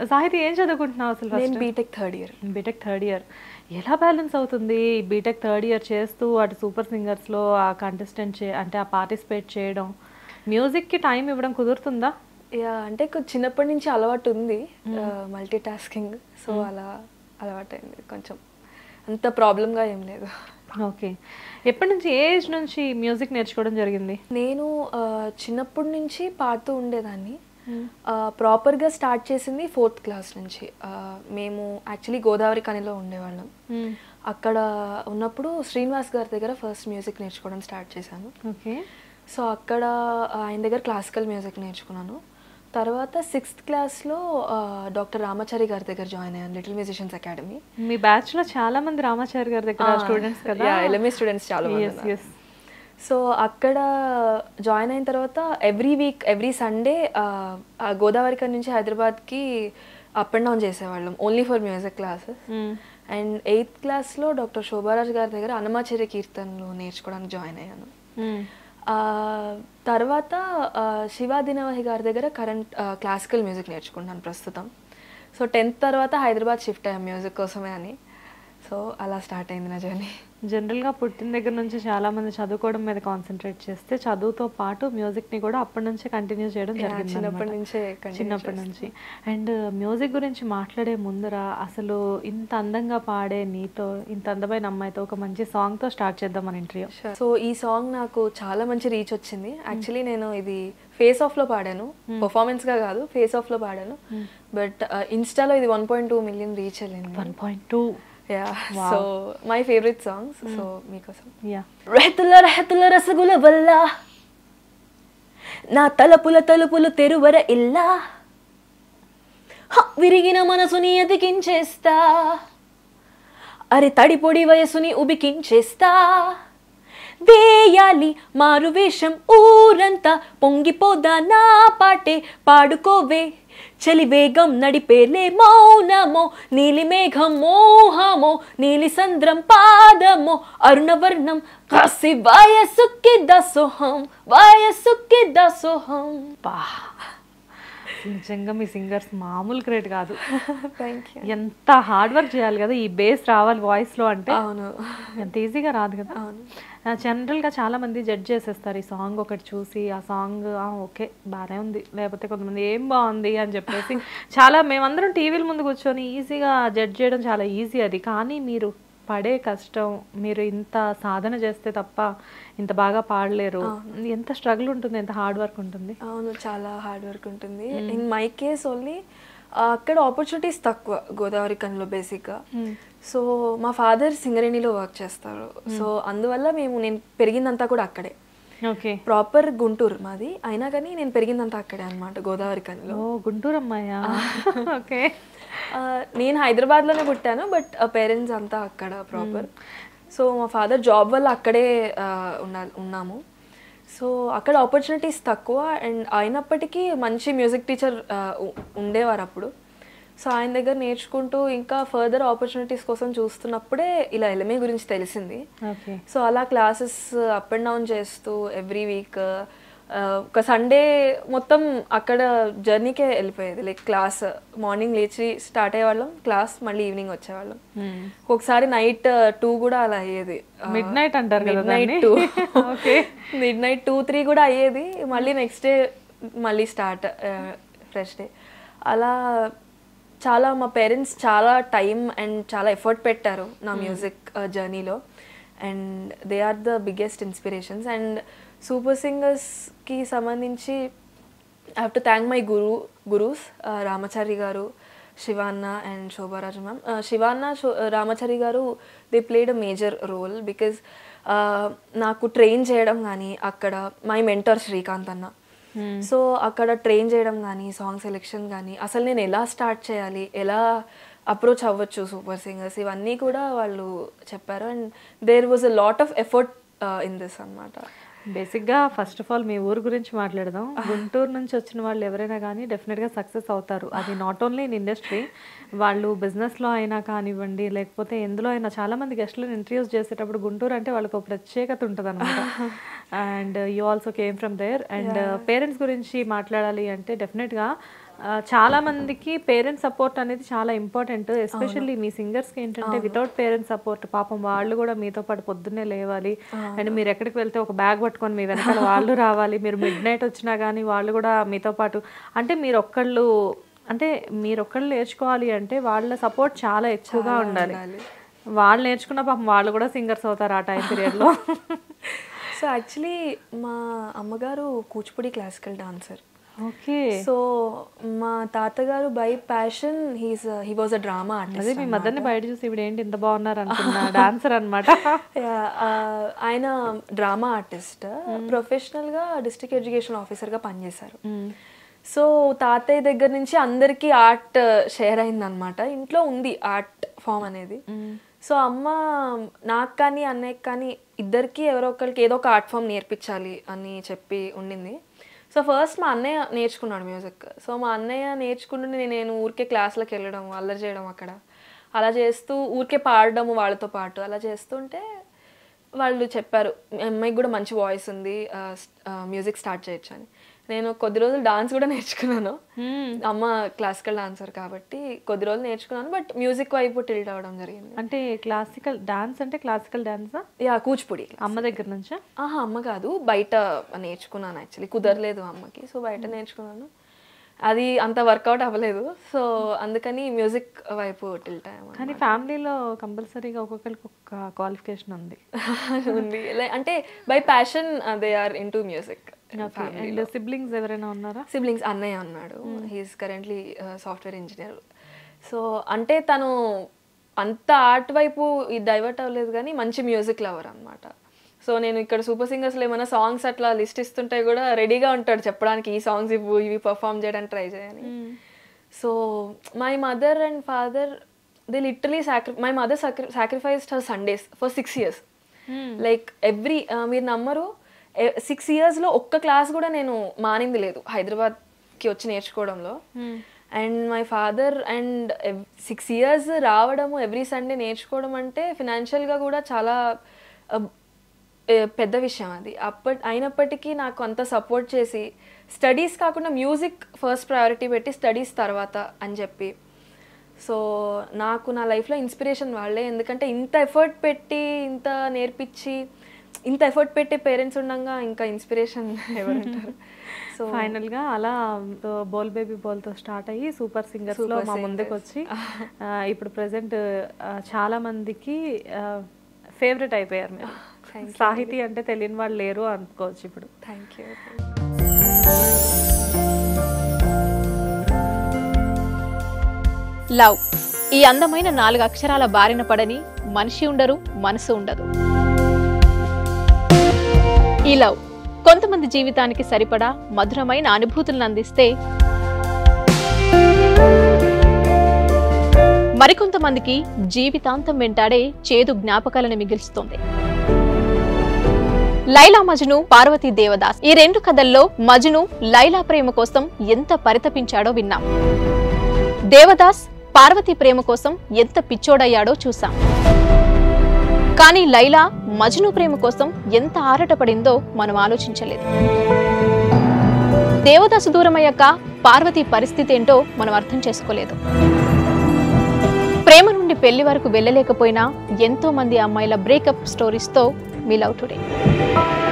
సాహితీ ఏం చదువుకుంటున్నావు అసలు నేను first BTech third year BTech third year ఎలా బ్యాలెన్స్ అవుతుంది బీటెక్ థర్డ్ ఇయర్ చేస్తూ అటు సూపర్ సింగర్స్లో ఆ కంటెస్టెంట్ చే అంటే ఆ పార్టిసిపేట్ చేయడం మ్యూజిక్కి టైం ఇవ్వడం కుదురుతుందా యా అంటే కొంచెం చిన్నప్పటి నుంచి అలవాటు ఉంది మల్టీ టాస్కింగ్ సో అలా అలవాటైంది కొంచెం అంత ప్రాబ్లంగా ఏం లేదు ఓకే ఎప్పటి నుంచి ఏ ఏజ్ నుంచి మ్యూజిక్ నేర్చుకోవడం జరిగింది నేను ఆ, చిన్నప్పటి నుంచి పాడుతూ ఉండేదాన్ని ప్రాపర్గా స్టార్ట్ చేసింది ఫోర్త్ క్లాస్ నుంచి ఆ, మేము యాక్చువల్లీ గోదావరి కనిలో ఉండేవాళ్ళం అక్కడ ఉన్నప్పుడు శ్రీనివాస్ గారి దగ్గర ఫస్ట్ మ్యూజిక్ నేర్చుకోవడం స్టార్ట్ చేశాను ఓకే సో అక్కడ ఆయన దగ్గర క్లాసికల్ మ్యూజిక్ నేర్చుకున్నాను తర్వాత సిక్స్త్ క్లాస్లో డాక్టర్ రామాచారి గారి దగ్గర జాయిన్ అయ్యాను లిటిల్ మ్యూజిషియన్స్ అకాడమీ మీ బ్యాచ్ లో చాలా మంది రామాచారి గారి దగ్గర స్టూడెంట్స్ కదా ఎల్ఎంఈ స్టూడెంట్స్ చాలా మంది Yes, ఉన్నారు. yes. సో అక్కడ జాయిన్ అయిన తర్వాత every week every Sunday Godavarikhani నుంచి హైదరాబాద్కి అప్ అండ్ డౌన్ చేసేవాళ్ళం only for music classes Mm. And eighth క్లాస్లో డాక్టర్ శోభారాజ్ గారి దగ్గర అన్నమాచార్య కీర్తనలు నేర్చుకోవడానికి జాయిన్ అయ్యాను Mm. ఆ, తర్వాత ఆ, శివా దినవహి గారి దగ్గర కరెంట్ క్లాసికల్ మ్యూజిక్ నేర్చుకుంటున్నాను ప్రస్తుతం సో టెన్త్ తర్వాత హైదరాబాద్ షిఫ్ట్ అయ్యాం మ్యూజిక్ కోసమే అని సో అలా స్టార్ట్ అయింది నా జర్నీ జనరల్ గా పుట్టిన దగ్గర నుంచి చాలా మంది చదువుకోవడం మీద కాన్సన్ట్రేట్ చేస్తే చదువుతో పాటు మ్యూజిక్ ని కూడా అప్పటి నుంచే కంటిన్యూ చేయడం Yeah, జరిగింది చిన్నప్పటి అన్నమాట. నుంచే continue చిన్నప్పటి నుంచి అండ్ మ్యూజిక్ గురించి మాట్లాడే ముందర అసలు ఇంత అందంగా పాడే నీతో ఇంత అందమైన అమ్మాయితో ఒక మంచి సాంగ్ తో స్టార్ట్ చేద్దాం మన ఇంటర్వ్యూ సో ఈ సాంగ్ నాకు చాలా మంచి రీచ్ వచ్చింది యాక్చువల్లీ నేను ఇది ఫేస్ ఆఫ్ లో పాడాను పర్ఫార్మెన్స్ గా కాదు ఫేస్ ఆఫ్ లో పాడాను బట్ ఇన్స్టాలో ఇది one point two million reach వెళ్ళింది one point two yeah so my favourite songs so మీకోసం యా రెహతుల రెహతుల రసగుల వల్ల నా తలపుల తలుపులు తెరువర ఇల్లా హ, విరిగిన మనసుని ఎదిగించేస్తా అరే తడిపొడి వయసుని ఉబికించేస్తా వేయాలి మారు వేషం ఊరంతా పొంగిపోదా నా పాటే పాడుకోవే చలి వేగం నడిపేలే మౌనమో నీలి మేఘం మోహమో నీలి సంద్రం పాదమో అరుణవర్ణం కాసి వయసుకి దసోహం వయసుకి దసోహం బా నిజంగా మీ సింగర్స్ మామూలు గ్రేట్ కాదు థ్యాంక్ యూ ఎంత హార్డ్ వర్క్ చేయాలి కదా ఈ బేస్ రావాలి వాయిస్ లో అంటే అవును ఎంత ఈజీగా రాదు కదా అవును జనరల్ గా చాలా మంది జడ్జ్ చేసేస్తారు ఈ సాంగ్ ఒకటి చూసి ఆ సాంగ్ ఓకే బాగానే ఉంది లేకపోతే కొంతమంది ఏం బాగుంది అని చెప్పేసి చాలా మేమందరం టీవీల ముందు కూర్చొని ఈజీగా జడ్జ్ చేయడం చాలా ఈజీ అది కానీ మీరు పడే కష్టం మీరు ఇంత సాధన చేస్తే తప్ప ఇంత బాగా పాడలేరు ఎంత స్ట్రగుల్ ఉంటుంది ఎంత హార్డ్ వర్క్ ఉంటుంది అవును చాలా హార్డ్ వర్క్ ఉంటుంది ఇన్ మై కేస్ ఓన్లీ అక్కడ ఆపర్చునిటీస్ తక్కువ గోదావరి కన్లో బేసిక్గా సో మా ఫాదర్ సింగరేణిలో వర్క్ చేస్తారు సో అందువల్ల మేము నేను పెరిగిందంతా కూడా అక్కడే ఓకే ప్రాపర్ గుంటూరు మాది అయినా కానీ నేను పెరిగిందంతా అక్కడే అనమాట గోదావరి కన్లో ఓ గుంటూరు అమ్మాయా ఓకే ఆ, నేను హైదరాబాద్లోనే పుట్టాను బట్ పేరెంట్స్ అంతా అక్కడ ప్రాపర్ సో మా ఫాదర్ జాబ్ వల్ల అక్కడే ఆ, ఉన్నా ఉన్నాము సో అక్కడ ఆపర్చునిటీస్ తక్కువ అండ్ అయినప్పటికీ మంచి మ్యూజిక్ టీచర్ ఉండేవారు అప్పుడు సో ఆయన దగ్గర నేర్చుకుంటూ ఇంకా ఫర్దర్ ఆపర్చునిటీస్ కోసం చూస్తున్నప్పుడే ఇలా ఎల్ఎంఏ గురించి తెలిసింది ఓకే సో అలా క్లాసెస్ అప్ అండ్ డౌన్ చేస్తూ ఎవ్రీ వీక్ ఒక సండే మొత్తం అక్కడ జర్నీకే వెళ్ళిపోయేది లైక్ క్లాస్ మార్నింగ్ లేచి స్టార్ట్ అయ్యేవాళ్ళం క్లాస్ మళ్ళీ ఈవినింగ్ వచ్చేవాళ్ళం ఒకసారి నైట్ టూ కూడా అలా అయ్యేది మిడ్ నైట్ అంటారు కదా మిడ్ నైట్ దాన్ని? Two okay midnight two three కూడా అయ్యేది మళ్ళీ నెక్స్ట్ డే మళ్ళీ స్టార్ట్ ఫ్రెష్ డే అలా చాలా మా పేరెంట్స్ చాలా టైం అండ్ చాలా ఎఫర్ట్ పెట్టారు నా మ్యూజిక్ జర్నీలో and they are the biggest inspirations and super సింగర్స్కి సంబంధించి I have to thank my guru gurus Ramachari గారు శివాన్న అండ్ శోభారాజు మ్యామ్ శివాన్న శో- రామచారి గారు they played a major role because నాకు ట్రైన్ చేయడం కానీ అక్కడ మై మెంటర్ శ్రీకాంత్ అన్న సో అక్కడ ట్రైన్ చేయడం కానీ సాంగ్ సెలెక్షన్ కానీ అసలు నేను ఎలా స్టార్ట్ చేయాలి ఎలా అప్రోచ్ అవ్వచ్చు సూపర్ సింగర్స్ ఇవన్నీ కూడా వాళ్ళు చెప్పారు and there was a lot of effort in this అనమాట బేసిక్గా ఫస్ట్ ఆఫ్ ఆల్ మీ ఊరు గురించి మాట్లాడదాం గుంటూరు నుంచి వచ్చిన వాళ్ళు ఎవరైనా కానీ డెఫినెట్గా సక్సెస్ అవుతారు అది నాట్ ఓన్లీ ఇన్ ఇండస్ట్రీ వాళ్ళు బిజినెస్లో అయినా కానివ్వండి లేకపోతే ఎందులో అయినా చాలా మంది గెస్ట్లను ఇంట్రడ్యూస్ చేసేటప్పుడు గుంటూరు అంటే వాళ్ళకి ఒక ప్రత్యేకత ఉంటుంది అనమాట and you also came from there and parents గురించి మాట్లాడాలి అంటే డెఫినెట్గా ఆ, చాలా మందికి పేరెంట్స్ సపోర్ట్ అనేది చాలా ఇంపార్టెంట్ ఎస్పెషల్లీ మీ సింగర్స్ కి ఏంటంటే వితౌట్ పేరెంట్స్ సపోర్ట్ పాపం వాళ్ళు కూడా మీతో పాటు పొద్దున్నే లేవాలి అండ్ మీరు ఎక్కడికి వెళ్తే ఒక బ్యాగ్ పట్టుకొని మీ వెనకాల వాళ్ళు రావాలి మీరు మిడ్ నైట్ వచ్చినా కానీ వాళ్ళు కూడా మీతో పాటు అంటే మీరు ఒక్కళ్ళు అంటే మీరు ఒక్కళ్ళు నేర్చుకోవాలి అంటే వాళ్ళ సపోర్ట్ చాలా ఎక్కువగా ఉండాలి వాళ్ళు నేర్చుకున్న పాపం వాళ్ళు కూడా సింగర్స్ అవుతారు ఆ టైం పీరియడ్లో సో యాక్చువల్లీ మా అమ్మగారు Kuchipudi classical dancer okay so మా తాతగారు by passion he's he was a drama అదే ఆర్టిస్ట్ మీ మదర్ని బయట చూసి ఇప్పుడు ఏంటి ఇంత బాగున్నారు అనుకున్నా డాన్సర్ అనమాట ఆయన డ్రామా ఆర్టిస్ట్ ప్రొఫెషనల్గా డిస్ట్రిక్ట్ ఎడ్యుకేషన్ ఆఫీసర్గా పనిచేశారు సో తాతయ్య దగ్గర నుంచి అందరికీ ఆర్ట్ షేర్ అయిందనమాట ఇంట్లో ఉంది ఆర్ట్ ఫామ్ అనేది సో అమ్మ నాకు కానీ అన్నయ్యకి కానీ ఇద్దరికి ఎవరో ఒకరికి ఏదో ఒక ఆర్ట్ ఫామ్ నేర్పించాలి అని చెప్పి ఉండింది సో ఫస్ట్ మా అన్నయ్య నేర్చుకున్నాడు మ్యూజిక్ సో మా అన్నయ్య నేర్చుకుంటుంటే నేను ఊరికే క్లాస్లకు వెళ్ళడం అల్లరి చేయడం అక్కడ అలా చేస్తూ ఊరికే పాడడము వాళ్ళతో పాటు అలా చేస్తుంటే వాళ్ళు చెప్పారు "మీ అమ్మాయికి కూడా మంచి వాయిస్ ఉంది మ్యూజిక్ స్టార్ట్ చేయొచ్చు అని నేను కొద్ది రోజులు డాన్స్ కూడా నేర్చుకున్నాను అమ్మ క్లాసికల్ డాన్సర్ కాబట్టి కొద్ది రోజులు నేర్చుకున్నాను బట్ మ్యూజిక్ వైపు టిల్ట్ అవ్వడం జరిగింది అంటే క్లాసికల్ డాన్స్ అంటే క్లాసికల్ డాన్సా యా కూచిపూడి అమ్మ దగ్గర నుంచా ఆహా అమ్మ కాదు బయట నేర్చుకున్నాను యాక్చువల్లీ కుదరలేదు అమ్మకి సో బయట నేర్చుకున్నాను అది అంత వర్కౌట్ అవ్వలేదు సో అందుకని మ్యూజిక్ వైపు టిల్ట్ అయ్యాము కానీ ఫ్యామిలీలో కంపల్సరీగా ఒక్కొక్కరికి ఒక్క క్వాలిఫికేషన్ ఉంది ఉంది Like, అంటే by passion they are into music and siblings ఎవరైనా ఉన్నారా సిబ్లింగ్స్ అన్నయ్య ఉన్నాడు he's currently software engineer so అంటే తను అంత ఆర్ట్ వైపు డైవర్ట్ అవ్వలేదు కానీ మంచి మ్యూజిక్ లవర్ అన్నమాట సో నేను ఇక్కడ సూపర్ సింగర్స్లో ఏమైనా సాంగ్స్ అట్లా లిస్ట్ ఇస్తుంటే కూడా రెడీగా ఉంటాడు చెప్పడానికి ఈ సాంగ్స్ ఇవ్వు ఇవి పర్ఫామ్ చేయడానికి ట్రై చేయని so my mother and father they literally sacri my mother sacrificed her Sundays for six years like every మీరు నమ్మరు సిక్స్ ఇయర్స్లో ఒక్క క్లాస్ కూడా నేను మానింది లేదు హైదరాబాద్కి వచ్చి నేర్చుకోవడంలో and my father and six years రావడము ఎవ్రీ సండే నేర్చుకోవడం అంటే ఫినాన్షియల్గా కూడా చాలా uh, eh, పెద్ద విషయం అది అప్పటి అయినప్పటికీ నాకు అంత సపోర్ట్ చేసి స్టడీస్ కాకుండా మ్యూజిక్ ఫస్ట్ ప్రయారిటీ పెట్టి స్టడీస్ తర్వాత అని చెప్పి సో నాకు నా లైఫ్లో ఇన్స్పిరేషన్ వాళ్ళే ఎందుకంటే ఇంత ఎఫర్ట్ పెట్టి ఇంత నేర్పించి ఇంత ఎఫర్ట్ పెట్టే పేరెంట్స్ ఉండగా ఇంకా ఇన్స్పిరేషన్ ఎవరుంటారు సో ఫైనల్ గా అలా బోల్ బేబీ బోల్ తో స్టార్ట్ అయ్యి సూపర్ సింగర్స్ లో Super మా ముందుకు Singers. వచ్చి ఆ, ఇప్పుడు ప్రెసెంట్ చాలా మందికి ఫేవరెట్ అయిపోయారు మీరు Thank you. సాహితీ అంటే తెలియని వాళ్ళు లేరు అనుకోవచ్చు ఇప్పుడు థ్యాంక్ యూ లవ్ ఈ అందమైన నాలుగు అక్షరాల బారిన పడని మనిషి ఉండరు మనసు ఉండదు ఈ లవ్ కొంతమంది జీవితానికి సరిపడా మధురమైన అనుభూతులను అందిస్తే మరికొంతమందికి జీవితాంతం వెంటాడే చేదు జ్ఞాపకాలను మిగిల్స్తుంది లైలా మజ్ను పార్వతీ దేవదాస్ ఈ రెండు కథల్లో మజ్ను లైలా ప్రేమ కోసం ఎంత పరితపించాడో విన్నాం దేవదాస్ పార్వతి ప్రేమ కోసం ఎంత పిచ్చోడయ్యాడో చూసాం కానీ లైలా మజ్ను ప్రేమ కోసం ఎంత ఆరాటపడిందో మనం ఆలోచించలేదు దేవదాసు దూరమయ్యాక పార్వతి పరిస్థితి ఏంటో మనం అర్థం చేసుకోలేదు ప్రేమ నుండి పెళ్లి వరకు వెళ్ళలేకపోయినా ఎంతో మంది అమ్మాయిల బ్రేకప్ స్టోరీస్తో మీ లవ్ టుడే